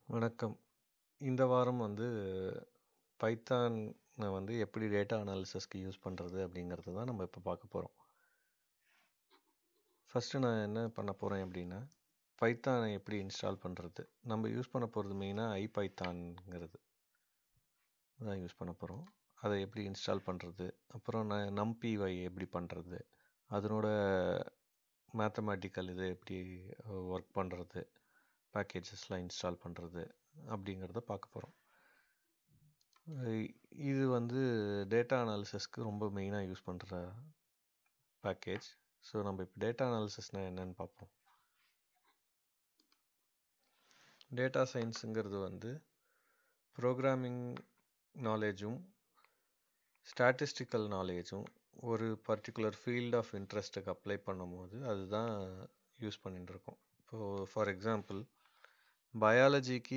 வணக்கம். இந்த வாரம் வந்து பைத்தான வந்து எப்படி டேட்டா அனாலிசிஸ்க்கு யூஸ் பண்றது அப்படிங்கிறது தான் நம்ம இப்போ பார்க்க போறோம். ஃபர்ஸ்ட்டு நான் என்ன பண்ண போறேன் அப்படின்னா, பைத்தானை எப்படி இன்ஸ்டால் பண்றது? நம்ம யூஸ் பண்ண போறது மெயினா ஐபைத்தான்ங்கிறது தான் யூஸ் பண்ண போறோம். அதை எப்படி இன்ஸ்டால் பண்றது? அப்புறம் நான் நம்பிஒய் எப்படி பண்றது? அதனோட மேத்தமேட்டிக்கல் இது எப்படி ஒர்க் பண்றது? பேக்கேஜஸ்லாம் இன்ஸ்டால் பண்றது அப்படிங்கிறத பார்க்க போறோம். இது வந்து டேட்டா அனாலிசிஸ்க்கு ரொம்ப மெயினாக யூஸ் பண்ணுற பேக்கேஜ். ஸோ நம்ம இப்போ டேட்டா அனாலிசிஸ்னால் என்னன்னு பார்ப்போம். டேட்டா சயின்ஸுங்கிறது வந்து ப்ரோக்ராமிங் நாலேஜும் ஸ்டாட்டிஸ்டிக்கல் நாலேஜும் ஒரு பர்டிகுலர் ஃபீல்ட் ஆஃப் இன்ட்ரெஸ்ட்டுக்கு அப்ளை பண்ணும்போது அதுதான் யூஸ் பண்ணிட்டு இருக்கோம். இப்போது ஃபார் எக்ஸாம்பிள் பயாலஜிக்கு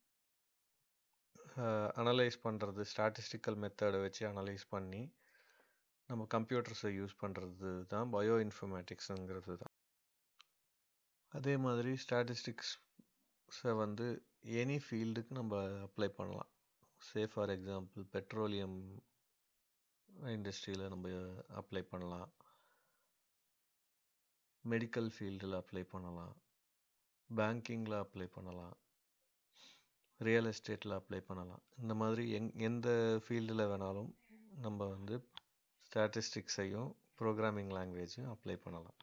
அனலைஸ் பண்ணுறது ஸ்டாட்டிஸ்டிக்கல் மெத்தடை வச்சு அனலைஸ் பண்ணி நம்ம கம்ப்யூட்டர்ஸை யூஸ் பண்ணுறது தான் பயோ இன்ஃபர்மேட்டிக்ஸுங்கிறது தான் அதே மாதிரி ஸ்டாட்டிஸ்டிக்ஸை வந்து எனி ஃபீல்டுக்கு நம்ம அப்ளை பண்ணலாம் சே ஃபார் எக்ஸாம்பிள் பெட்ரோலியம் இண்டஸ்ட்ரியில் நம்ம அப்ளை பண்ணலாம் மெடிக்கல் ஃபீல்டில் அப்ளை பண்ணலாம் பேங்கிங்கில் அப்ளை பண்ணலாம் ரியல் எஸ்டேட்டில் அப்ளை பண்ணலாம் இந்த மாதிரி எங் எந்த ஃபீல்டில் வேணாலும் நம்ம வந்து ஸ்டாட்டிஸ்டிக்ஸையும் ப்ரோக்ராமிங் லாங்குவேஜையும் அப்ளை பண்ணலாம்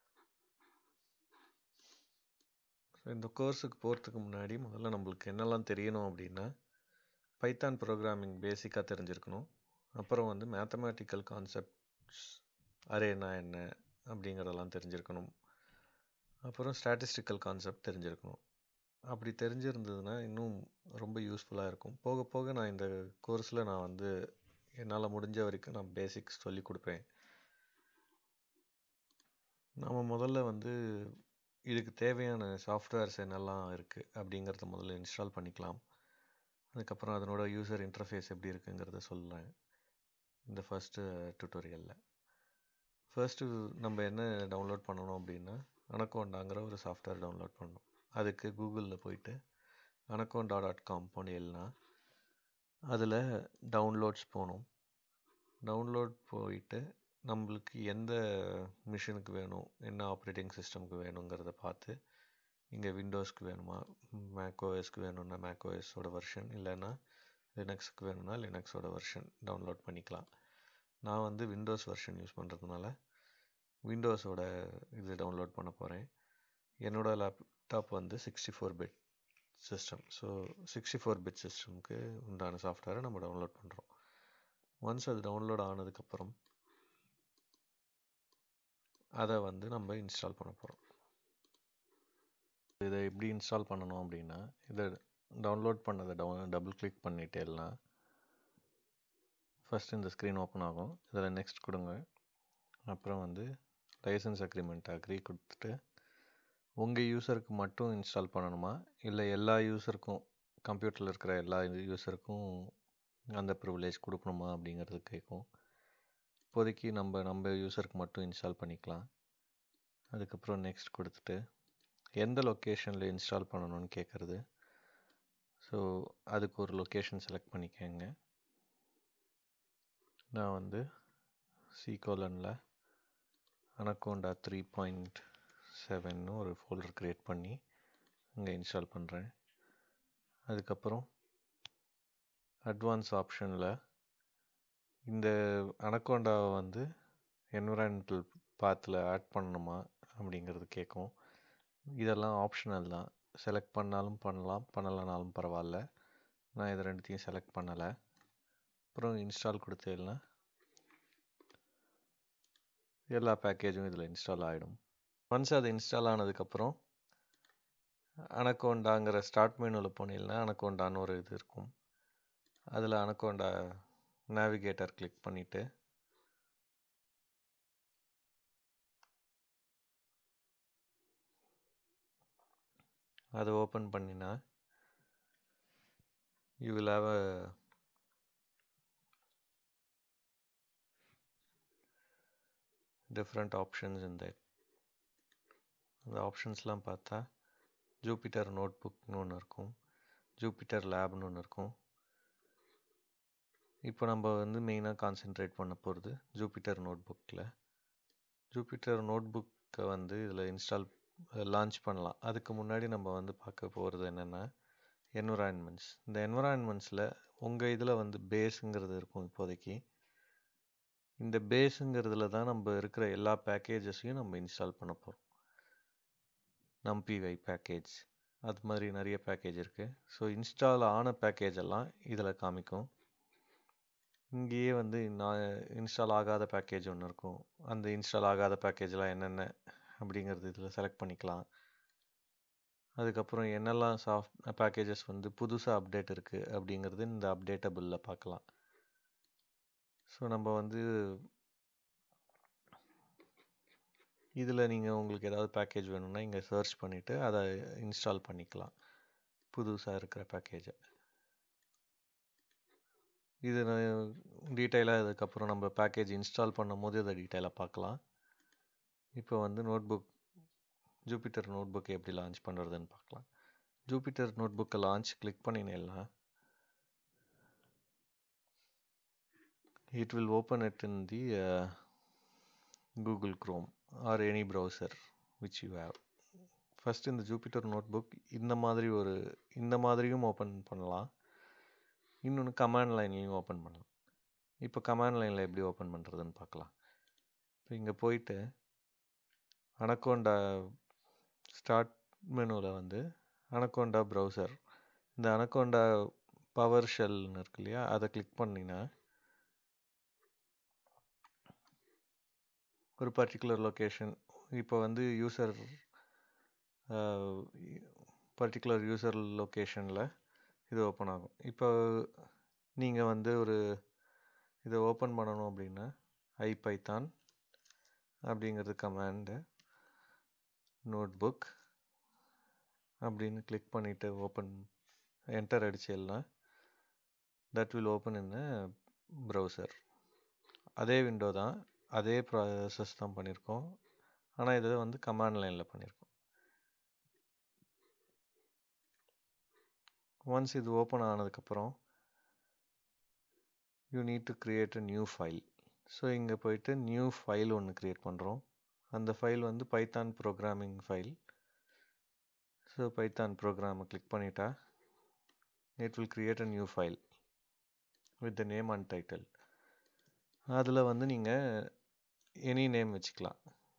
இந்த கோர்ஸுக்கு போகிறதுக்கு முன்னாடி முதல்ல நம்மளுக்கு என்னெல்லாம் தெரியணும் அப்படின்னா பைத்தான் ப்ரோக்ராமிங் பேசிக்காக தெரிஞ்சிருக்கணும் அப்புறம் வந்து மேத்தமேட்டிக்கல் கான்செப்ட்ஸ் அரேனா என்ன அப்படிங்கிறதெல்லாம் தெரிஞ்சிருக்கணும் அப்புறம் ஸ்டாட்டிஸ்டிக்கல் கான்செப்ட் தெரிஞ்சிருக்கணும் அப்படி தெரிஞ்சிருந்ததுன்னா இன்னும் ரொம்ப யூஸ்ஃபுல்லாக இருக்கும் போக போக நான் இந்த கோர்ஸில் நான் வந்து என்னால் முடிஞ்ச வரைக்கும் நான் பேசிக்ஸ் சொல்லி கொடுப்பேன் நம்ம முதல்ல வந்து இதுக்கு தேவையான சாஃப்ட்வேர்ஸ் என்னெல்லாம் இருக்குது அப்படிங்கிறத முதல்ல இன்ஸ்டால் பண்ணிக்கலாம் அதுக்கப்புறம் அதனோட யூசர் இன்டர்ஃபேஸ் எப்படி இருக்குங்கிறத சொல்கிறேன் இந்த ஃபஸ்ட்டு டுட்டோரியலில் ஃபர்ஸ்ட்டு நம்ம என்ன டவுன்லோட் பண்ணணும் அப்படின்னா அனக்கோண்டாங்கிற ஒரு சாஃப்ட்வேர் டவுன்லோட் பண்ணணும் அதுக்கு கூகுளில் போயிட்டு அனக்கோண்டா டாட் காம் போனீங்கன்னா அதில் டவுன்லோட்ஸ் போகணும் டவுன்லோட் போயிட்டு நம்மளுக்கு எந்த மிஷினுக்கு வேணும் என்ன ஆப்ரேட்டிங் சிஸ்டம்க்கு வேணுங்கிறத பார்த்து இங்கே விண்டோஸ்க்கு வேணுமா மேக்ஓஎஸ்க்கு வேணும்னா மேக்ஓஎஸோட வெர்ஷன் இல்லைன்னா லினக்ஸுக்கு வேணும்னா லினக்ஸோட வெர்ஷன் டவுன்லோட் பண்ணிக்கலாம் நான் வந்து விண்டோஸ் வெர்ஷன் யூஸ் பண்ணுறதுனால விண்டோஸோட இது டவுன்லோட் பண்ண போகிறேன் என்னோடய லேப்டாப் வந்து sixty four bit system so sixty four bit சிஸ்டம்க்கு உண்டான சாஃப்ட்வேரை நம்ம டவுன்லோட் பண்ணுறோம் ஒன்ஸ் அது டவுன்லோட் ஆனதுக்கப்புறம் அதை வந்து நம்ம இன்ஸ்டால் பண்ண போகிறோம் இதை எப்படி இன்ஸ்டால் பண்ணணும் அப்படின்னா இதை டவுன்லோட் பண்ணதை டவுன் டபுள் கிளிக் பண்ணிட்டேன்னா ஃபஸ்ட் இந்த ஸ்க்ரீன் ஓப்பன் ஆகும் இதில் நெக்ஸ்ட் கொடுங்க அப்புறம் வந்து லைசன்ஸ் அக்ரிமெண்ட் அக்ரி கொடுத்துட்டு உங்கள் யூஸருக்கு மட்டும் இன்ஸ்டால் பண்ணணுமா இல்லை எல்லா யூஸருக்கும் கம்ப்யூட்டரில் இருக்கிற எல்லா யூஸருக்கும் அந்த ப்ரிவிலேஜ் கொடுக்கணுமா அப்படிங்கிறது கேட்கும் இப்போதைக்கு நம்ம நம்ம யூஸருக்கு மட்டும் இன்ஸ்டால் பண்ணிக்கலாம் அதுக்கப்புறம் நெக்ஸ்ட் கொடுத்துட்டு எந்த லொக்கேஷனில் இன்ஸ்டால் பண்ணணும்னு கேட்குறது ஸோ அதுக்கு ஒரு லொக்கேஷன் செலக்ட் பண்ணிக்கோங்க நான் வந்து சீகோலனில் அனக்கோண்டா த்ரீ பாயிண்ட் செவன்னு ஒரு ஃபோல்டர் க்ரியேட் பண்ணி இங்கே இன்ஸ்டால் பண்ணுறேன் அதுக்கப்புறம் அட்வான்ஸ் ஆப்ஷனில் இந்த அனக்கோண்டாவை வந்து என்விரான்மெண்டல் பாத்தில் ஆட் பண்ணணுமா அப்படிங்கிறது கேட்கும் இதெல்லாம் ஆப்ஷனல் தான் செலக்ட் பண்ணாலும் பண்ணலாம் பண்ணலைனாலும் பரவாயில்ல நான் இதை ரெண்டுத்தையும் செலக்ட் பண்ணலை அப்புறம் இன்ஸ்டால் கொடுத்தேன்னா எல்லா பேக்கேஜும் இதில் இன்ஸ்டால் ஆகிடும் ஒன்ஸ் அது இன்ஸ்டால் ஆனதுக்கப்புறம் அனக்கோண்டாங்கிற ஸ்டார்ட் மெனுவில் போனீங்கன்னா அனக்கோண்டான்னு ஒரு இது இருக்கும் அதில் அனக்கோண்டா நேவிகேட்டர் கிளிக் பண்ணிவிட்டு அதை ஓப்பன் பண்ணினா you will have a different options இந்த அந்த ஆப்ஷன்ஸ்லாம் பார்த்தா ஜூபிட்டர் நோட் புக்னு ஒன்று இருக்கும் ஜூபிட்டர் லேப்னு ஒன்று இருக்கும் இப்போ நம்ம வந்து மெயினாக கான்சென்ட்ரேட் பண்ண போகிறது ஜூபிட்டர் நோட் புக்கில் ஜூபிட்டர் நோட் புக்கை வந்து இதில் இன்ஸ்டால் லான்ச் பண்ணலாம் அதுக்கு முன்னாடி நம்ம வந்து பார்க்க போகிறது என்னென்னா என்விரான்மெண்ட்ஸ் இந்த என்விரான்மெண்ட்ஸில் உங்கள் இதில் வந்து பேஸுங்கிறது இருக்கும் இப்போதைக்கு இந்த பேஸுங்கிறதுல தான் நம்ம இருக்கிற எல்லா பேக்கேஜஸையும் நம்ம இன்ஸ்டால் பண்ண போகிறோம் நம்பிவை பேக்கேஜ் அது மாதிரி நிறைய பேக்கேஜ் இருக்குது ஸோ இன்ஸ்டால் ஆன பேக்கேஜ் எல்லாம் இதில் காமிக்கும் இங்கேயே வந்து நான் இன்ஸ்டால் ஆகாத பேக்கேஜ் ஒன்று இருக்கும் அந்த இன்ஸ்டால் ஆகாத பேக்கேஜ்லாம் என்னென்ன அப்படிங்கிறது இதில் செலக்ட் பண்ணிக்கலாம் அதுக்கப்புறம் என்னெல்லாம் சாஃப்ட் பேக்கேஜஸ் வந்து புதுசாக அப்டேட் இருக்குது அப்படிங்கிறது இந்த அப்டேட்டபிளில் பார்க்கலாம் ஸோ நம்ம வந்து இதில் நீங்கள் உங்களுக்கு ஏதாவது பேக்கேஜ் வேணும்னா இங்கே சர்ச் பண்ணிவிட்டு அதை இன்ஸ்டால் பண்ணிக்கலாம் புதுசாக இருக்கிற பேக்கேஜை இது டீட்டெயிலாக இதுக்கப்புறம் நம்ம பேக்கேஜ் இன்ஸ்டால் பண்ணும் போது இதை டீட்டெயிலாக பார்க்கலாம் இப்போ வந்து notebook Jupyter notebook எப்படி லான்ச் பண்ணுறதுன்னு பார்க்கலாம் ஜூபிட்டர் நோட் புக்கை லான்ச் கிளிக் பண்ணினேன்னா it will open it in the uh, Google Chrome or any browser which you have. First இந்த ஜூபிட்டர் நோட் புக் இந்த மாதிரி ஒரு இந்த மாதிரியும் ஓப்பன் பண்ணலாம் இன்னொன்று கமாண்ட் லைன்லையும் ஓப்பன் பண்ணலாம் இப்போ கமாண்ட் லைனில் எப்படி ஓப்பன் பண்ணுறதுன்னு பார்க்கலாம் இப்போ இங்கே போயிட்டு அனக்கோண்டா ஸ்டார்ட் மெனுவில் வந்து அனக்கோண்டா ப்ரௌசர் இந்த அனக்கோண்டா பவர் ஷெல்னு இருக்கு இல்லையா அதை கிளிக் பண்ணிங்கன்னா ஒரு பர்டிகுலர் லொக்கேஷன் இப்போ வந்து யூசர் பர்டிகுலர் யூசர் லொக்கேஷனில் இது ஓப்பன் ஆகும் இப்போ நீங்கள் வந்து ஒரு இதை ஓப்பன் பண்ணணும் அப்படின்னா ஐபைத்தான் அப்படிங்கிறது கமாண்டு நோட் புக் அப்படின்னு கிளிக் பண்ணிவிட்டு ஓப்பன் என்டர் அடிச்சேன்னா that will open in browser அதே விண்டோ தான் அதே ப்ராசஸ் தான் பண்ணியிருக்கோம் ஆனால் இதை வந்து கமாண்ட் லைனில் பண்ணியிருக்கோம் ஒன்ஸ் இது ஓப்பன் ஆனதுக்கப்புறம் you need to create a new file so இங்கே போயிட்டு நியூ ஃபைல் ஒன்று க்ரியேட் பண்ணுறோம் அந்த ஃபைல் வந்து Python programming file so Python ப்ரோக்ராமை கிளிக் பண்ணிட்டா it will create a new file with the name and title அதில் வந்து நீங்கள் எனி நேம் வச்சுக்கலாம்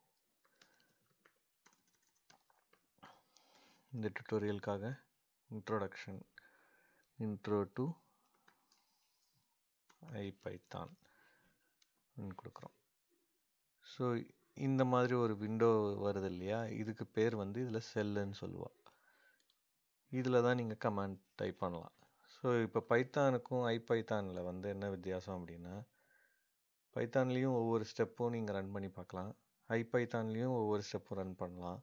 இந்த டுட்டோரியலுக்காக இன்ட்ரோடக்ஷன் இன்ட்ரோ டு ஐபைத்தான் கொடுக்குறோம் ஸோ இந்த மாதிரி ஒரு விண்டோ வருது இல்லையா இதுக்கு பேர் வந்து இதில் செல்லுன்னு சொல்லுவாள் இதில் தான் நீங்கள் கமாண்ட் டைப் பண்ணலாம் ஸோ இப்போ பைத்தானுக்கும் ஐபைத்தானில் வந்து என்ன வித்தியாசம் அப்படின்னா பைத்தான்லேயும் ஒவ்வொரு ஸ்டெப்பும் நீங்கள் ரன் பண்ணி பார்க்கலாம் ஐபைத்தான்லேயும் ஒவ்வொரு ஸ்டெப்பும் ரன் பண்ணலாம்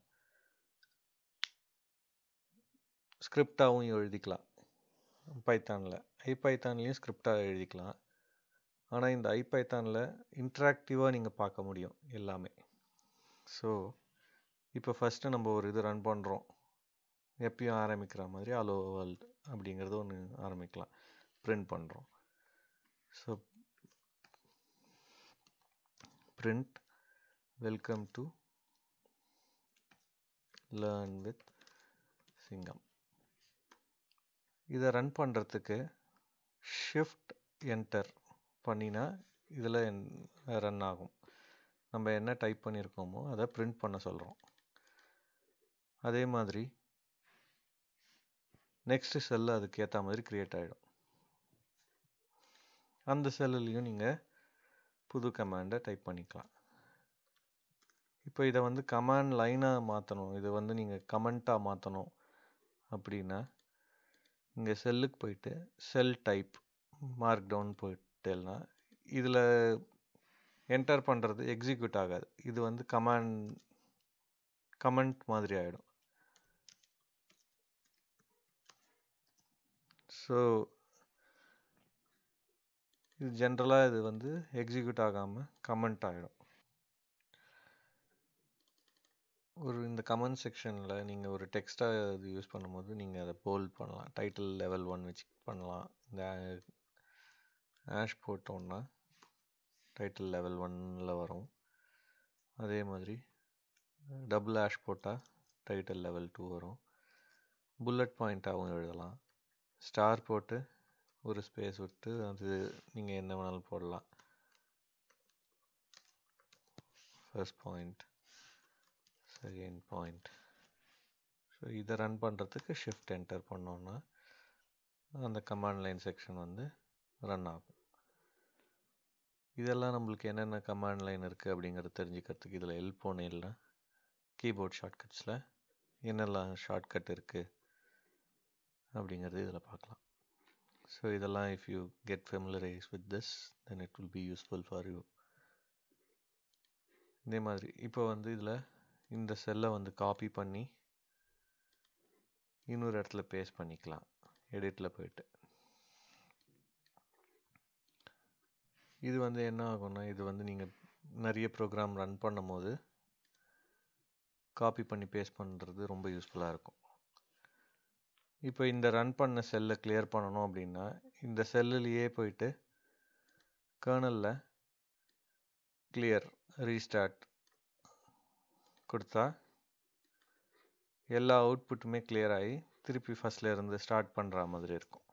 ஸ்கிரிப்டாகவும் எழுதிக்கலாம் பைத்தானில் ஐபைத்தான்லேயும் ஸ்கிரிப்டாக எழுதிக்கலாம் ஆனால் இந்த ஐபைத்தானில் இன்ட்ராக்டிவாக நீங்கள் பார்க்க முடியும் எல்லாமே ஸோ இப்போ ஃபஸ்ட்டு நம்ம ஒரு இது ரன் பண்ணுறோம் எப்பயும் ஆரம்பிக்கிற மாதிரி அலோ வேர்ல்டு அப்படிங்கிறது ஒன்று ஆரம்பிக்கலாம் பிரிண்ட் பண்ணுறோம் so print welcome to learn with Singam இதை ரன் பண்ணுறதுக்கு ஷிஃப்ட் என்டர் பண்ணினா இதில் ரன் ஆகும் நம்ம என்ன டைப் பண்ணியிருக்கோமோ அதை பிரிண்ட் பண்ண சொல்கிறோம் அதே மாதிரி நெக்ஸ்ட் செல்லு அதுக்கு ஏற்ற மாதிரி க்ரியேட் ஆகிடும் அந்த செல்லுலேயும் நீங்கள் புது கமாண்டை டைப் பண்ணிக்கலாம் இப்போ இதை வந்து கமாண்ட் லைனாக மாற்றணும் இதை வந்து நீங்கள் கமெண்ட்டாக மாற்றணும் அப்படின்னா இங்கே செல்லுக்கு போயிட்டு செல் டைப் மார்க் டவுன் போயிட்டேன்னா இதில் என்டர் பண்ணுறது எக்ஸிக்யூட் ஆகாது இது வந்து கமாண்ட் கமெண்ட் மாதிரி ஆகிடும் ஸோ இது ஜென்ரலாக இது வந்து எக்ஸிக்யூட் ஆகாமல் கமெண்ட் ஆகிடும் ஒரு இந்த கமெண்ட் செக்ஷனில் நீங்கள் ஒரு டெக்ஸ்ட்டாக இது யூஸ் பண்ணும்போது நீங்கள் அதை போல்ட் பண்ணலாம் டைட்டில் லெவல் ஒன் வச்சு பண்ணலாம் இந்த ஆஷ் போட்டோன்னா டைட்டில் லெவல் ஒன்னில் வரும் அதே மாதிரி டபுள் ஆஷ் போட்டால் டைட்டில் லெவல் டூ வரும் புல்லட் பாயிண்ட்டாகவும் எழுதலாம் ஸ்டார் போட்டு ஒரு ஸ்பேஸ் விட்டு அது நீங்கள் என்ன வேணாலும் போடலாம் first point second point so இதை ரன் பண்ணுறதுக்கு ஷிஃப்ட் என்டர் பண்ணோன்னா அந்த கமாண்ட் லைன் செக்ஷன் வந்து ரன் ஆகும் இதெல்லாம் நம்மளுக்கு என்னென்ன கமாண்ட் லைன் இருக்குது அப்படிங்கிறத தெரிஞ்சுக்கிறதுக்கு இதில் ஹெல்ப் ஒன்றும் இல்லை கீபோர்ட் ஷார்ட்கட்ஸில் என்னெல்லாம் ஷார்ட்கட் இருக்குது அப்படிங்கிறது இதில் பார்க்கலாம் ஸோ இதெல்லாம் if you get familiarise with this then it will be useful for you இதே மாதிரி இப்போ வந்து இதில் இந்த செல்லை வந்து காப்பி பண்ணி இன்னொரு இடத்துல பேஸ்ட் பண்ணிக்கலாம் எடிட்டில் போயிட்டு இது வந்து என்ன ஆகும்னா இது வந்து நீங்கள் நிறைய ப்ரோக்ராம் ரன் பண்ணும் போது காப்பி பண்ணி பேஸ்ட் பண்ணுறது ரொம்ப யூஸ்ஃபுல்லாக இருக்கும் இப்போ இந்த ரன் பண்ண செல்லை கிளியர் பண்ணணும் அப்படின்னா இந்த செல்லுலேயே போயிட்டு கேர்னலில் கிளியர் ரீஸ்டார்ட் கொடுத்தா எல்லா அவுட்புட்டுமே கிளியர் ஆகி திருப்பி ஃபஸ்ட்ல இருந்து ஸ்டார்ட் பண்ணுற மாதிரி இருக்கும்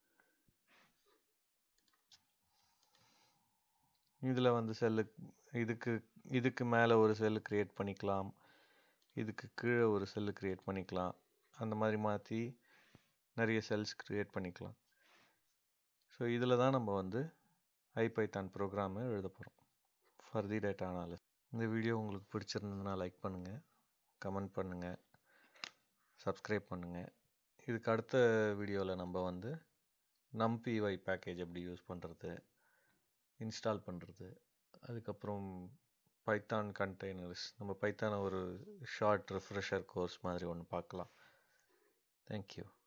இதில் வந்து செல்லு இதுக்கு இதுக்கு மேலே ஒரு செல்லு க்ரியேட் பண்ணிக்கலாம் இதுக்கு கீழே ஒரு செல்லு க்ரியேட் பண்ணிக்கலாம் அந்த மாதிரி மாற்றி நிறைய செல்ஸ் க்ரியேட் பண்ணிக்கலாம் ஸோ இதில் தான் நம்ம வந்து ஐபைத்தான் ப்ரோக்ராமை எழுத போகிறோம் ஃபார் தி டேட்டா அனாலிஸ் இந்த வீடியோ உங்களுக்கு பிடிச்சிருந்ததுன்னா லைக் பண்ணுங்கள் கமெண்ட் பண்ணுங்கள் சப்ஸ்கிரைப் பண்ணுங்கள் இதுக்கு அடுத்த வீடியோவில் நம்ம வந்து நம்பிஒய் பேக்கேஜ் எப்படி யூஸ் பண்ணுறது இன்ஸ்டால் பண்ணுறது அதுக்கப்புறம் பைத்தான் கண்டெய்னர்ஸ் நம்ம பைத்தானை ஒரு ஷார்ட் ரெஃப்ரெஷர் கோர்ஸ் மாதிரி ஒன்று பார்க்கலாம் தேங்க்யூ